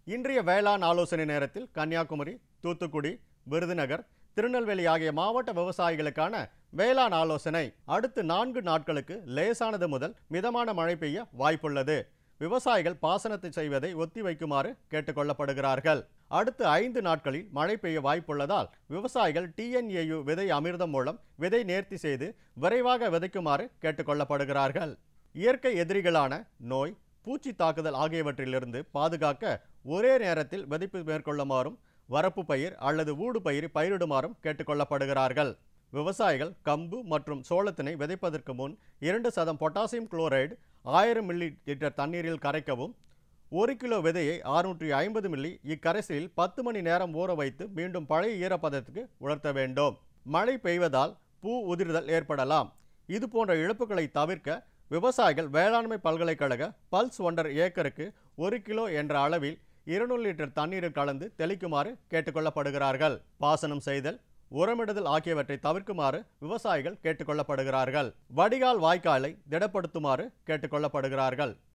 இன்றைய வேளாண் ஆலோசனை நேரத்தில் கன்னியாகுமரி தூத்துக்குடி விருதுநகர் திருநெல்வேலி ஆகிய மாவட்ட விவசாயிகளுக்கான வேளாண் ஆலோசனை அடுத்து நான்கு நாட்களுக்கு லேசானது முதல் மிதமான மழை பெய்ய வாய்ப்புள்ளது விவசாயிகள் பாசனத்தை செய்வதை ஒத்திவைக்குமாறு கேட்டுக்கொள்ளப்படுகிறார்கள் அடுத்த ஐந்து நாட்களில் மழை பெய்ய வாய்ப்புள்ளதால் விவசாயிகள் டிஎன்ஏயு விதை அமிர்தம் மூலம் விதை நேர்த்தி செய்து விரைவாக விதைக்குமாறு கேட்டுக்கொள்ளப்படுகிறார்கள் இயற்கை எதிரிகளான நோய் பூச்சி தாக்குதல் ஆகியவற்றிலிருந்து பாதுகாக்க ஒரே நேரத்தில் விதைப்பு மேற்கொள்ளுமாறும் வரப்பு பயிர் அல்லது ஊடு பயிர் பயிரிடுமாறும் கேட்டுக்கொள்ளப்படுகிறார்கள் விவசாயிகள் கம்பு மற்றும் சோளத்தினை விதைப்பதற்கு முன் இரண்டு சதம் பொட்டாசியம் குளோரைடு ஆயிரம் மில்லி லிட்டர் தண்ணீரில் கரைக்கவும் ஒரு கிலோ விதையை அறுநூற்றி ஐம்பது மில்லி இக்கரைசலில் பத்து மணி நேரம் ஊற வைத்து மீண்டும் பழைய ஈரப்பதத்துக்கு உலர்த்த வேண்டும் மழை பெய்வதால் பூ உதிர்தல் ஏற்படலாம் இது போன்ற இழப்புகளை தவிர்க்க விவசாயிகள் வேளாண்மை பல்கலைக்கழக பல்ஸ் ஒண்டர் ஏக்கருக்கு ஒரு கிலோ என்ற அளவில் இருநூறு லிட்டர் தண்ணீரில் கலந்து தெளிக்குமாறு கேட்டுக்கொள்ளப்படுகிறார்கள் பாசனம் செய்தல் உரமிடுதல் ஆகியவற்றை தவிர்க்குமாறு விவசாயிகள் கேட்டுக்கொள்ளப்படுகிறார்கள் வடிகால் வாய்க்காலை திடப்படுத்துமாறு கேட்டுக்கொள்ளப்படுகிறார்கள்